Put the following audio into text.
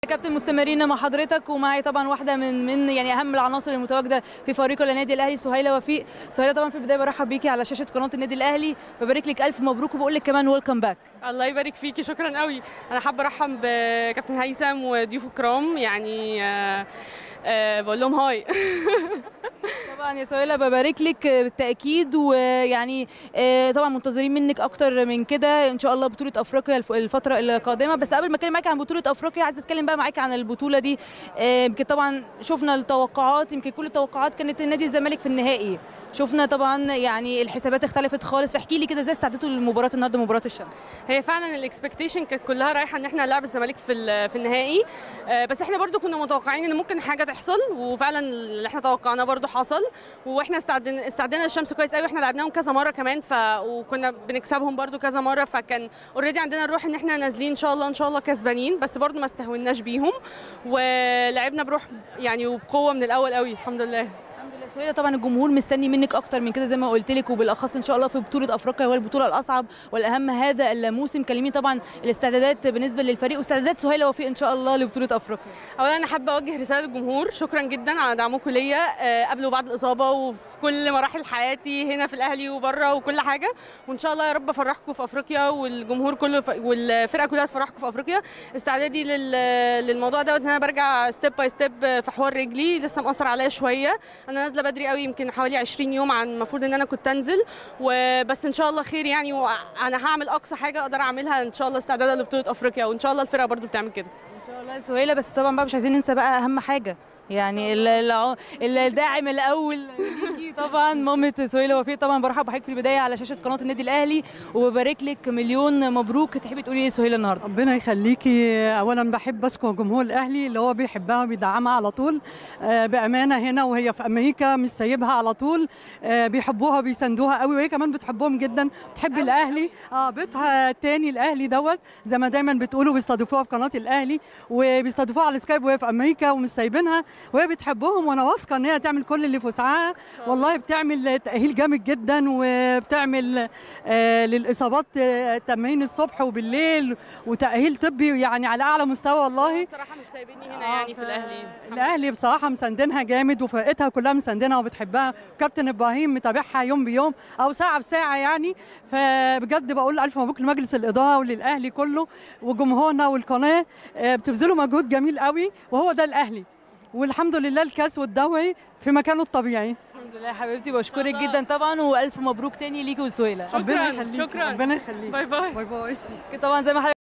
كابتن مستمرين مع حضرتك ومعي طبعا واحده من من يعني اهم العناصر المتواجده في فريق النادي الاهلي سهيله وفيق سهيله طبعا في البدايه برحب بيكي على شاشه قناه النادي الاهلي ببارك لك الف مبروك وبقول لك كمان ويلكم باك الله يبارك فيكي شكرا قوي انا حابه ارحب بكابتن هيثم وضيوفه الكرام يعني آه، آه، بقول لهم هاي طبعا يا سهيله ببارك لك بالتاكيد ويعني آه، طبعا منتظرين منك اكتر من كده ان شاء الله بطوله افريقيا الف- الفتره القادمه بس قبل ما اتكلم معاكي عن بطوله افريقيا عايزه اتكلم بقى معاكي عن البطوله دي آه، يمكن طبعا شفنا التوقعات يمكن كل التوقعات كانت النادي الزمالك في النهائي شفنا طبعا يعني الحسابات اختلفت خالص فاحكي لي كده ازاي استعدتوا لمباراه النهارده مباراه الشمس هي فعلا الاكسبكتيشن كانت كلها رايحه ان احنا نلعب الزمالك في ال- في النهائي آه، بس احنا برضو كنا متوقعين ان ممكن حاجه تحصل وفعلا اللي احنا توقعناه برضو حصل واحنا استعدنا استعدنا للشمس كويس قوي احنا لعبناهم كذا مره كمان ف وكنا بنكسبهم برضو كذا مره فكان اوريدي عندنا الروح ان احنا نازلين ان شاء الله ان شاء الله كسبانين بس برضو ما استهوناش بيهم ولعبنا بروح يعني وبقوه من الاول قوي الحمد لله الحمد لله سهيله طبعا الجمهور مستني منك اكتر من كده زي ما قلت لك وبالاخص ان شاء الله في بطوله افريقيا وهي البطوله الاصعب والاهم هذا الموسم كلميني طبعا الاستعدادات بالنسبه للفريق واستعدادات سهيله وفيق ان شاء الله لبطوله افريقيا اولا انا حابه اوجه رساله للجمهور شكرا جدا على دعمكم ليا آه، قبل وبعد الاصابه وفي كل مراحل حياتي هنا في الاهلي وبره وكل حاجه وان شاء الله يا رب افرحكم في افريقيا والجمهور كله ف... والفرقه كلها تفرحكم في افريقيا استعدادي لل... للموضوع دوت ان انا برجع ستيب باي ستيب في حوار رجلي لسه مأثر عليا شويه انا نازله بدري قوي يمكن حوالي 20 يوم عن المفروض ان انا كنت انزل وبس ان شاء الله خير يعني وانا هعمل اقصى حاجه اقدر اعملها ان شاء الله استعدادا لبطوله افريقيا وان شاء الله الفرقه برضو بتعمل كده ان شاء الله سهيله بس طبعا بقى مش عايزين ننسى بقى اهم حاجه يعني ال- الع- الداعم الاول ليكي طبعا مامة سهيله وفيق طبعا برحب بحضرتك في البدايه على شاشه قناه النادي الاهلي وببارك لك مليون مبروك تحبي تقولي ايه سهيله النهارده ربنا يخليكي اولا بحب اشكر جمهور الاهلي اللي هو بيحبها وبيدعمها على طول آه، بامانه هنا وهي في امريكا مش سايبها على طول آه، بيحبوها وبيساندوها قوي وهي كمان بتحبهم جدا بتحب الاهلي اه بيتها تاني الاهلي دوت زي ما دايما بتقولوا بيستضيفوها في قناه الاهلي وبيستضيفوها على سكايب وهي في امريكا ومش سايبينها وهي بتحبهم وانا واثقه ان هي تعمل كل اللي في وسعها والله بتعمل تاهيل جامد جدا وبتعمل آه، للاصابات آه، تمرين الصبح وبالليل وتاهيل طبي يعني على اعلى مستوى والله بصراحه مش سايبيني هنا آه، يعني في ف- الاهلي الاهلي بصراحه مساندينها جامد وفرقتها كلها مساندينها وبتحبها كابتن ابراهيم متابعها يوم بيوم او ساعه بساعه يعني فبجد بقول الف مبروك لمجلس الاداره وللاهلي كله وجمهورنا والقناه آه، بتبذلوا مجهود جميل قوي وهو ده الاهلي والحمد لله الكاس والدوري في مكانه الطبيعي الحمد لله يا حبيبتي بشكرك الله. جدا طبعا والف مبروك تاني ليكي وسهيله شكراً، ربنا يخليك شكراً. ربنا يخليك باي باي باي باي طبعا زي ما حضرتك